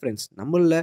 Friends நம்மள்ல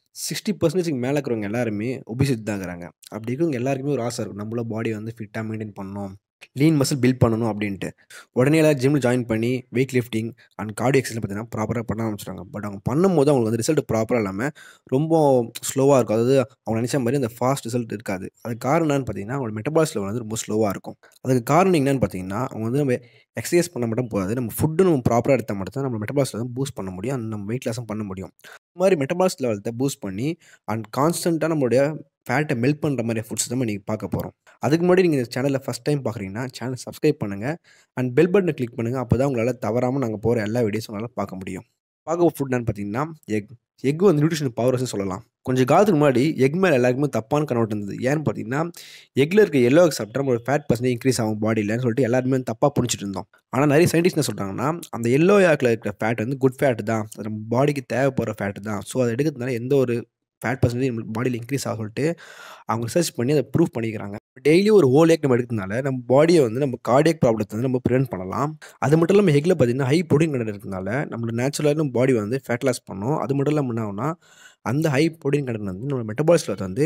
60% மேல இருக்கிறவங்க எல்லாருமே ஒபிசிட்டி தான் இருக்கிறாங்க. அப்படி இருக்கிறவங்க எல்லாருக்குமே ஒரு ஆசை இருக்கும். நம்மளும் பாடிய வந்து ஃபிட்டா மெயின்டெயின் பண்ணணும். லீன் மசில் பில்ட் பண்ணணும் அப்படின்ட்டு. உடனே எல்லாரும் ஜிம்ல ஜாயின் பண்ணி weight lifting and cardio exercise பார்த்தீங்கன்னா, ப்ராப்பரா பண்ண ஆரம்பிச்சுருவாங்க. பட் அவங்க பண்ணும்போது அவங்களுக்கு வந்து ரிசல்ட் ப்ராப்பரா இல்லாம ரொம்ப ஸ்லோவா இருக்கும். அதாவது அவங்க நினைச்ச மாரி அந்த ஃபாஸ்ட் ரிசல்ட் இருக்காது. அதுக்கு காரணம் என்னன்னு பார்த்தீங்கன்னா, அவங்களோட மெட்டபாலிசம் லெவல் வந்து ரொம்ப ஸ்லோவா இருக்கும். அதுக்கு காரணம் என்னன்னு பார்த்தீங்கன்னா, அவங்க வந்து நம்ம எக்சர்சைஸ் பண்ணா மட்டும் போதாது. நம்ம ஃபுட்டு நம்ம ப்ராப்பரா எடுத்தா மட்டும் தான் நம்ம மெட்டபாலிசம் வந்து பூஸ்ட் பண்ண முடியும். அண்ட் நம்ம வெயிட் லாஸும் பண்ண முடியும். இந்த மாரி மெட்டபாலிசம் லெவலத்த பூஸ்ட் பண்ணி அண்ட் கான்ஸ்டன்ட்டா நம்மளுடைய ஃபேட்ட மெல்ட் பண்ற மாரி ஃபுட்ஸ் தான் இன்னைக்கு பார்க்க போறோம். அதுக்கு முன்னாடி நீங்க இந்த சேனல ஃபர்ஸ்ட் டைம் பார்க்குறீங்கன்னா, சேனல சப்ஸ்கிரைப் பண்ணுங்க. அண்ட் பெல் பட்டன கிளிக் பண்ணுங்க. அப்பதான் உங்களால தவறாம நாங்க போற எல்லா வீடியோஸும் உங்களால பார்க்க முடியும். பார்க்க ஃபுட் என்னன்னு பார்த்தீங்கன்னா, எக். எக் வந்து நியூட்ரிஷன் பவர் ஹவுஸ்ன்னு சொல்லலாம். கொஞ்ச காலத்துக்கு முன்னாடி எக் மேல எல்லாருக்குமே தப்பான கண்ணோட்டம் இருந்தது. ஏன்னு பார்த்தீங்கன்னா, எக்ல இருக்க எல்லோ எக் சாப்பிட்டா நம்மளோட ஃபேட் பெர்சன்டேஜ் இன்கிரீஸ் ஆகும் பாடிலன்னு சொல்லிட்டு எல்லாருமே தப்பா புரிஞ்சுட்டு இருந்தோம். ஆனா நெறைய சயின்டிஸ்ட் என்ன சொல்றாங்கன்னா, அந்த எல்லோ எக்ல இருக்கிற ஃபேட் வந்து குட் ஃபேட் தான். அது நம்ம பாடிக்கு தேவைப்படுற ஃபேட் தான். ஸோ அத எடுக்கிறதுனால எந்த ஒரு ஃபேட் பெர்சன்டேஜ் நம்ம பாடியில இன்கிரீஸ் ஆகும்னு சொல்லிட்டு அவங்க ரிசர்ச் பண்ணி அத ப்ரூவ் பண்ணியிருக்காங்க. டெய்லி ஒரு ஹோல் எக் நம்ம எடுக்கிறதுனால நம்ம பாடிய வந்து நம்ம கார்டியாக் ப்ராப்ளத்த வந்து நம்ம பிரிவென்ட் பண்ணலாம். அது மட்டும் இல்லாம எக்ல பார்த்தீங்கன்னா, ஹை புரோட்டீன் கன்டென்ட் இருக்கிறதுனால நம்மளோட நேச்சுரலா நம்ம பாடி வந்து ஃபேட் லாஸ் பண்ணும். அது மட்டும் இல்லாம என்ன ஆகும்னா, அந்த ஹை புரோட்டீன் கன்டென்ட் வந்து நம்ம மெட்டபாலிசத்த வந்து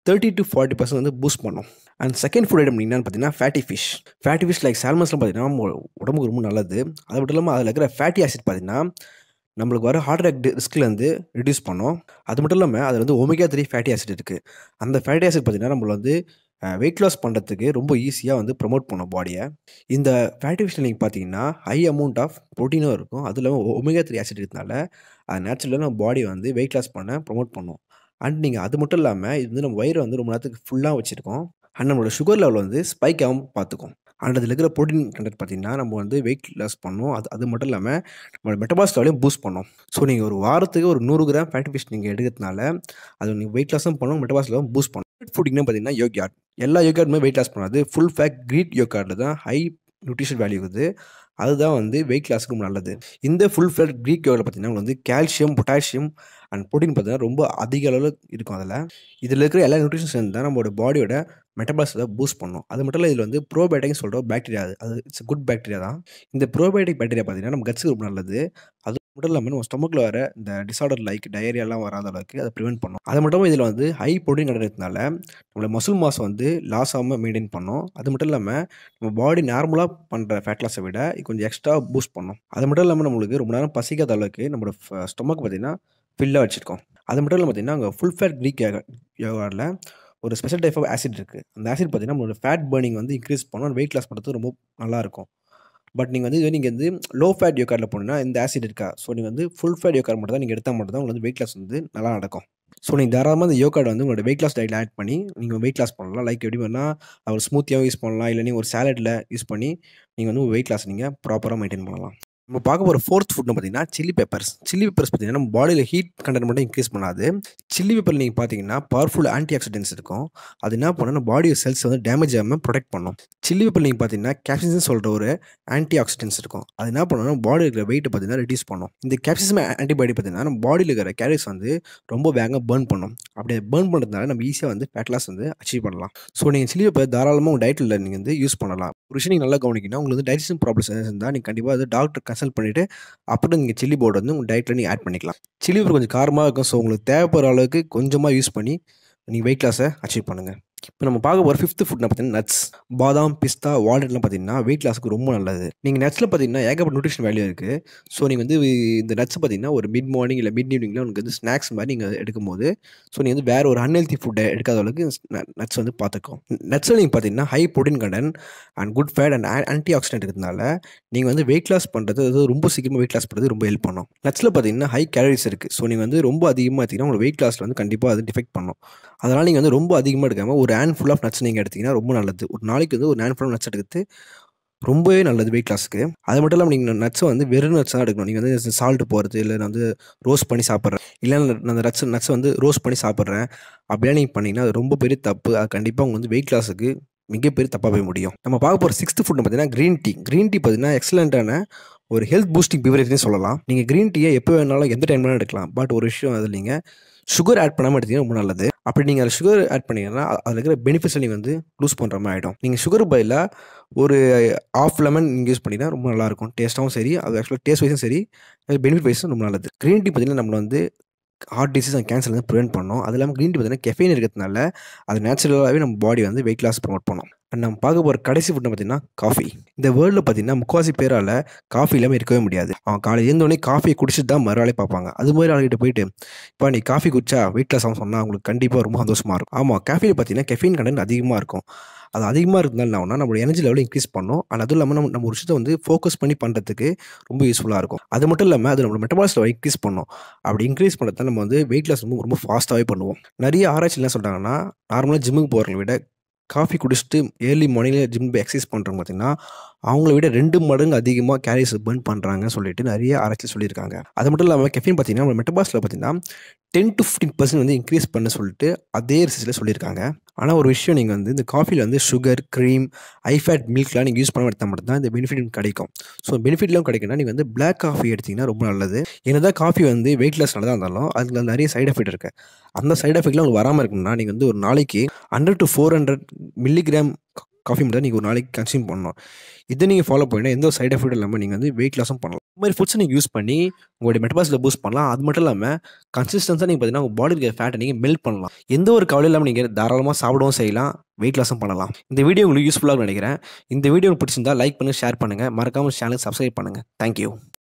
30-40% வந்து பூஸ்ட் பண்ணும். அண்ட் செகண்ட் ஃபுட் ஐட்டம் என்னன்னு பார்த்தீங்கன்னா, fatty fish. Fatty fish like சால்மன்ஸ்லாம் பார்த்தீங்கன்னா, நம்ம உடம்புக்கு ரொம்ப நல்லது. அது மட்டும் இல்லாம அதில இருக்கிற ஃபேட்டி ஆசிட் பார்த்தீங்கன்னா, நம்மளுக்கு வர ஹார்ட் அட்டாக் ரிஸ்க்லேருந்து ரெட்யூஸ் பண்ணும். அது மட்டும் இல்லாம அதில வந்து ஒமேகா 3 ஃபேட்டி ஆசிட் இருக்கு. அந்த ஃபேட்டி ஆசிட் பார்த்தீங்கன்னா, நம்மள வந்து அ வெயிட் லாஸ் பண்றதுக்கு ரொம்ப ஈஸியா வந்து ப்ரமோட் பண்ணும் பாடிய. இந்த ஃபேட்டி ஃபிஷ்ல நீங்க பார்த்தீங்கன்னா, ஹை அமௌண்ட் ஆஃப் புரோட்டீனும் இருக்கும். அதுவும் இல்லாம ஒமேகா 3 ஆசிட் இருக்கிறதுனால, அது நேச்சுரலா நம்ம பாடிய வந்து வெயிட் லாஸ் பண்ண ப்ரமோட் பண்ணும். அண்ட் நீங்க அது மட்டும் இல்லாம இது வந்து நம்ம வயிற வந்து ரொம்ப நேரத்துக்கு ஃபுல்லா வச்சிருக்கும். அண்ட் நம்மளோட சுகர் லெவல் வந்து ஸ்பைக் ஆகாம பார்த்துக்கும். அண்ட் அதில இருக்கிற புரோட்டீன் கன்டென்ட் பார்த்தீங்கன்னா, நம்ம வந்து வெயிட் லாஸ் பண்ணும். அது அது மட்டும் இல்லாம நம்மளோட மெட்டபாலிசம் லெவலையும் பூஸ்ட் பண்ணும். ஸோ நீங்க ஒரு வாரத்துக்கு ஒரு 100 கிராம் ஃபேட்டி ஃபிஷ் நீங்க எடுக்கிறதுனால, அது நீங்க வெயிட் லாஸும் பண்ணும். மெட்டபாலிசம் லெவலும் பூஸ்ட் பண்ணும். ஃபுட் என்னன்னு பார்த்தீங்கன்னா, யோகர்ட். எல்லா யோகர்ட்டுமே வெயிட் லாஸ் பண்ணாது. ஃபுல் ஃபேட் கிரீக் யோகர்ட்ல தான் ஹை நியூட்ரிஷன் வேல்யூ இருக்குது. அதுதான் வந்து வெயிட் லாஸ்க்கு ரொம்ப நல்லது. இந்த ஃபுல் ஃபேட் கிரீக் யோகர்ட்ல பார்த்தீங்கன்னா, உங்களுக்கு வந்து கால்சியம், பொட்டாசியம் அண்ட் புரோட்டீன் பார்த்தீங்கன்னா, ரொம்ப அதிக அளவுல இருக்கும் அதில. இதில இருக்கிற எல்லா நியூட்ரிஷன்ஸ் சேர்ந்து தான் நம்மளோட பாடியோட மெட்டபாலிசத்த பூஸ்ட் பண்ணும். அது மட்டும் இல்ல இதில வந்து ப்ரோபயோட்டிக்னு சொல்ற ஒரு பாக்டீரியா அது. அது இட்ஸ் குட் பாக்டீரியா தான். இந்த ப்ரோபயோட்டிக் பாக்டீரியா பார்த்தீங்கன்னா, நம்ம கட்ஸ்க்கு ரொம்ப நல்லது. அது மட்டும் இல்லாம நம்ம ஸ்டொமக்ல வர இந்த டிஸார்டர் லைக் டயரியாலாம் வராத அளவுக்கு அத பிரிவென்ட் பண்ணும். அது மட்டும் இல்லாம இதில வந்து ஹை புரோட்டீன் கன்டென்ட் இருக்கிறதுனால, நம்மளோட மசில் மாஸ் வந்து லாஸ் ஆகாம மெயின்டெயின் பண்ணும். அது மட்டும் இல்லாம நம்ம பாடி நார்மலா பண்ற ஃபேட் லாஸ விட கொஞ்சம் எக்ஸ்ட்ரா பூஸ்ட் பண்ணும். அது மட்டும் இல்லாம நம்மளுக்கு ரொம்ப நேரம் பசிக்காத அளவுக்கு நம்மளோட ஃப ஸ்டொமக் பார்த்தீங்கன்னா, ஃபில்லா வச்சிருக்கும். அது மட்டும் இல்லாம பார்த்தீங்கன்னா, அங்க ஃபுல் ஃபேட் கிரீக் யோகர்ட் யோகர்ட்ல ஒரு ஸ்பெஷல் டைப் ஆஃப் ஆசிட் இருக்கு. அந்த ஆசிட் பார்த்தீங்கன்னா, நம்மளோட ஃபேட் பர்னிங் வந்து இன்கிரீஸ் பண்ணும். வெயிட் லாஸ் பண்றதுக்கு ரொம்ப நல்லாருக்கும். பட் நீங்க வந்து இதுவே நீங்க வந்து லோ ஃபேட் யோகர்ட்ல போனீங்கன்னா, இந்த ஆசிட் இருக்காது. ஸோ நீங்க வந்து ஃபுல் ஃபேட் யோகர்ட் மட்டும் தான் நீங்க எடுத்தா மட்டும் தான் உங்களுக்கு வந்து வெயிட் லாஸ் வந்து நல்லா நடக்கும். ஸோ நீங்க தாராளமா இந்த யோகர்ட் வந்து உங்களோட வெயிட் லாஸ் டயட்ல ஆட் பண்ணி நீங்க வெயிட் லாஸ் பண்ணலாம். லைக் எப்படி வேணா ஒரு ஸ்மூத்தியாவும் யூஸ் பண்ணலாம். இல்ல நீங்க ஒரு சாலட்ல யூஸ் பண்ணி நீங்க வந்து உங்க வெயிட் லாஸ நீங்க ப்ராப்பரா மெயின்டெயின் பண்ணலாம். நம்ம பார்க்க போற 4த் ஃபுட்னு பார்த்தீங்கன்னா, சில்லி பெப்பர்ஸ். சில்லி பெப்பர்ஸ் பார்த்தீங்கன்னா, நம்ம பாடியில ஹீட் கன்டென்ட் மட்டும் இன்கிரீஸ் பண்ணாது. சில்லி பெப்பர்ல நீங்க பார்த்தீங்கன்னா, பவர்ஃபுல் ஆன்டி ஆக்ஸிடென்ட்ஸ் இருக்கும். அது என்ன பண்ணும்னா, நம்ம பாடி செல்ஸ வந்து டேமேஜ் ஆகாம புரொடெக்ட் பண்ணும். சில்லி பெப்பர்ல நீங்க பார்த்தீங்கன்னா, கேப்சைசின் சொல்ற ஒரு ஆன்டி ஆக்ஸிடென்ட்ஸ் இருக்கும். அது என்ன பண்ணும்னா, பாடியில இருக்கிற வெயிட்ட பார்த்தீங்கன்னா ரெட்யூஸ் பண்ணும். இந்த கேப்சைசின் ஆன்டிபாடி பார்த்தீங்கன்னா, நம்ம பாடியில இருக்கிற கேலரிஸ் வந்து ரொம்ப வேகமா பர்ன் பண்ணும். அப்படி பர்ன் பண்றதுனால நம்ம ஈஸியா வந்து ஃபேட் லாஸ் வந்து அச்சீவ் பண்ணலாம். ஸோ நீங்க சில்லி பெப்பர் தாராளமா உங்க டயட்ல நீங்க வந்து யூஸ் பண்ணலாம். ஒரு விஷயம் நீங்க நல்லா கவனிக்கணும். உங்களுக்கு வந்து டைஜெஸ்டிவ் ப்ராப்ளம்ஸ் எதாவது இருந்தா நீங்க கண்டிப்பா வந்து டாக்டர் கன்சல்ட் பண்ணிட்டு, அப்புறம் நீங்க சில்லி பவுடர் வந்து உங்க டயட்ல நீங்க ஆட் பண்ணிக்கலாம். சில்லி பெப்பர் கொஞ்சம் காரமா இருக்கும். ஸோ உங்களுக்கு தேவைப்படுற அளவுக்கு கொஞ்சமா யூஸ் பண்ணி நீங்க வெயிட் லாஸ அச்சீவ் பண்ணுங்க. இப்ப நம்ம பார்க்க போற 5த் ஃபுட்னா பார்த்தீங்கன்னா, நட்ஸ். பாதாம், பிஸ்தா, வால்நட்லாம் பார்த்தீங்கன்னா, வெயிட் லாஸ்க்கு ரொம்ப நல்லது. நீங்க நட்ஸ்ல பார்த்தீங்கன்னா, ஏகப்பட்ட நியூட்ரிஷன் வேல்யூ இருக்கு. ஸோ நீங்க வந்து இந்த நட்ஸ் பார்த்தீங்கன்னா, ஒரு மிட் மார்னிங் இல்ல மிட் ஈவினிங்ல உங்களுக்கு வந்து ஸ்நாக்ஸ் மாரி நீங்க எடுக்கும்போது, ஸோ நீங்க வந்து வேற ஒரு அன்ஹெல்தி ஃபுட்ட எடுக்காத அளவுக்கு ந நட்ஸ் வந்து பார்த்துக்கும். நட்ஸ்ல நீங்க பார்த்தீங்கன்னா, high protein content and good fat and antioxidant இருக்கிறதுனால, நீங்க வந்து வெயிட் லாஸ் பண்றது அதாவது ரொம்ப சீக்கிரமா வெயிட் லாஸ் பண்றதுக்கு ரொம்ப ஹெல்ப் பண்ணும். நட்ஸ்ல பார்த்தீங்கன்னா, ஹை கேலரிஸ் இருக்கு. ஸோ நீங்க வந்து ரொம்ப அதிகமா எடுத்தீங்கன்னா, உங்க வெயிட் லாஸ்ல வந்து கண்டிப்பா அது டிஃபெக்ட் பண்ணும். அதனால நீங்க வந்து ரொம்ப அதிகமா எடுக்காம ஒரு ஹேண்ட் ஃபுல் ஆஃப் நட்ஸ் நீங்க எடுத்தீங்கன்னா ரொம்ப நல்லது. ஒரு நாளைக்கு வந்து ஒரு ஹேண்ட் ஃபுல் ஆஃப் நட்ஸ் எடுக்கிறது ரொம்பவே நல்லது வெயிட் லாஸ்க்கு. அது மட்டும் இல்லாம நீங்க நட்ஸ வந்து வெறும் நட்ஸ் தான் எடுக்கணும். நீங்க வந்து சால்ட் போடுறது, இல்ல நான் வந்து ரோஸ்ட் பண்ணி சாப்பிடுறேன். இல்ல நான் அந்த நட்ஸ் நட்ஸ வந்து ரோஸ்ட் பண்ணி சாப்பிடுறேன். அப்படிலாம் நீங்க பண்ணீங்கன்னா, அது ரொம்ப பெரிய தப்பு. அது கண்டிப்பா உங்க வந்து வெயிட் லாஸ்க்கு மிகப்பெரிய தப்பா போய் முடியும். நம்ம பார்க்க போற 6த் ஃபுட்னு பார்த்தீங்கன்னா, கிரீன் டீ. கிரீன் டீ பார்த்தீங்கன்னா, எக்ஸலன்ட்டான ஒரு ஹெல்த் பூஸ்டிங் பிவரேஜ்னே சொல்லலாம். நீங்க கிரீன் டீய எப்ப வேணாலும் எந்த டைம் வேணாலும் எடுக்கலாம். பட் ஒரு விஷயம் அதில நீங்க சுகர் ஆட் பண்ணாம எடுத்தீங்கன்னா ரொம்ப நல்லது. அப்படி நீங்க அதில சுகர் ஆட் பண்ணீங்கன்னா, அதில இருக்கிற பெனிஃபிட்ஸ நீங்க வந்து லூஸ் பண்ற மாரி ஆயிடும். நீங்க சுகர் பதிலா ஒரு ஹாஃப் லெமன் நீங்க யூஸ் பண்ணீங்கன்னா ரொம்ப நல்லாயிருக்கும். டேஸ்ட்டாவும் சரி, அது ஆக்சுவலா டேஸ்ட் வைஸும் சரி, பெனிஃபிட் வைஸும் ரொம்ப நல்லது. கிரீன் டீ பார்த்தீங்கன்னா, நம்மள வந்து ஹார்ட் டிசீஸ் அண்ட் கேன்சர் வந்து ப்ரிவென்ட் பண்ணும் அது இல்லாமல் க்ரீன் டீ பார்த்தீங்கன்னா கெஃபைன் இருக்கிறதுனால அது நேச்சுரலாகவே நம்ம பாடி வந்து வெயிட் லாஸ் ப்ரொமோட் பண்ணும் அண்ட் நம்ம பார்க்க போகிற கடைசி ஃபுட்டு பார்த்தீங்கன்னா காஃபி இந்த வேர்ல்டில் பார்த்தீங்கன்னா முக்கால்வாசி பேரால் காஃபி இல்லாமல் இருக்கவே முடியாது அவன் காலையில் எழுந்தோடனே காஃபியை குடிச்சிட்டு தான் மறுநாளே பார்ப்பாங்க அது மாதிரி ஆளுகிட்ட போயிட்டு இப்போ நீ காஃபி குடிச்சா வெயிட் லாஸ் ஆகும் சொன்னால் அவங்களுக்கு கண்டிப்பாக ரொம்ப சந்தோஷமாக இருக்கும் ஆமாம் காஃபியில் பார்த்தீங்கன்னா கெஃபைன் கண்டென்ட் அதிகமாக இருக்கும் அது அதிகமாக இருந்தால் என்ன ஆகும்னா நம்மளோட எனர்ஜி லெவலை இன்க்ரீஸ் பண்ணும் அண்ட் அதுவும் இல்லாமல் நம்ம நம்ம ஒரு விஷயத்தை வந்து ஃபோக்கஸ் பண்ணி பண்ணுறதுக்கு ரொம்ப யூஸ்ஃபுல்லாக இருக்கும் அது மட்டும் இல்லாமல் அது நம்மளோட மெட்டபாலிஸ்ட் இன்க்ரீஸ் பண்ணும் அப்படி இன்க்ரீஸ் பண்ணுறதால நம்ம வந்து வெயிட் லாஸ் ரொம்ப ரொம்ப ஃபாஸ்ட்டாகவே பண்ணுவோம் நிறைய ஆராய்ச்சி என்ன சொல்கிறாங்கன்னா நார்மலாக ஜிம்முக்கு போகிறவங்களை விட காஃபி குடிச்சிட்டு ஏர்லி மார்னிங்கில் ஜிம் போய் எக்ஸசைஸ் பண்ணுறவங்க பார்த்தீங்கன்னா அவங்கள விட ரெண்டு மடங்கு அதிகமாக கேலரிஸ் பர்ன் பண்ணுறாங்கன்னு சொல்லிட்டு நிறைய ஆராய்ச்சி சொல்லியிருக்காங்க அது மட்டும் இல்லாமல் கெஃபின் பார்த்தீங்கன்னா நம்ம மெட்டபாஸில் பார்த்தீங்கன்னா டென் டு ஃபிஃப்டின் பர்சன்ட் வந்து இன்க்ரீஸ் பண்ண சொல்லிட்டு அதே ரிசர்ச்சில் சொல்லியிருக்காங்க ஆனால் ஒரு விஷயம் நீங்கள் வந்து இந்த காஃபியில் வந்து சுகர் க்ரீம் ஐஃபேட் மில்க்லாம் நீங்கள் யூஸ் பண்ண எடுத்தால் மட்டும் தான் இந்த பெனிஃபிட் கிடைக்கும் ஸோ பெனிஃபிட்லாம் கிடைக்குன்னா நீங்கள் வந்து பிளாக் காஃபி எடுத்திங்கன்னா ரொம்ப நல்லது என்னதான் காஃபி வந்து வெயிட் லாஸ் நல்லதாக இருந்தாலும் அதில் நிறைய சைடு எஃபெக்ட் இருக்குது அந்த சைடு எஃபெக்ட்லாம் உங்களுக்கு வராமல் இருக்கணும்னா நீங்கள் வந்து ஒரு நாளைக்கு hundred to four hundred milligram coffee மட்டும் நீங்கள் ஒரு நாளைக்கு கன்சியூம் பண்ணணும் இதை நீங்கள் ஃபாலோ பண்ணினா எந்த ஒரு சைடு எஃபெக்ட் இல்லாமல் நீங்கள் வந்து வெயிட் லாஸும் பண்ணலாம் இந்த மாதிரி ஃபுட்ஸ் நீங்கள் யூஸ் பண்ணி உங்களுடைய மெட்டபாஸில் பூஸ்ட் பண்ணலாம் அது மட்டும் இல்லாமல் கன்சிஸ்டன்ஸாக நீங்கள் பார்த்தீங்கன்னா உங்கள் பாடி இருக்கிற ஃபேட்டை நீங்கள் மெல்ட் பண்ணலாம் எந்த ஒரு கவலை இல்லாமல் நீங்கள் தாராளமாக சாப்பிடவும் செய்யலாம் வெயிட் லாஸும் பண்ணலாம் இந்த வீடியோ உங்களுக்கு யூஸ்ஃபுல்லாக நினைக்கிறேன் இந்த வீடியோ உங்களுக்கு பிடிச்சிருந்தா லைக் பண்ணுங்கள் ஷேர் பண்ணுங்கள் மறக்காமல் சேனல் சப்ஸ்கிரைப் பண்ணுங்கள் தேங்க்யூ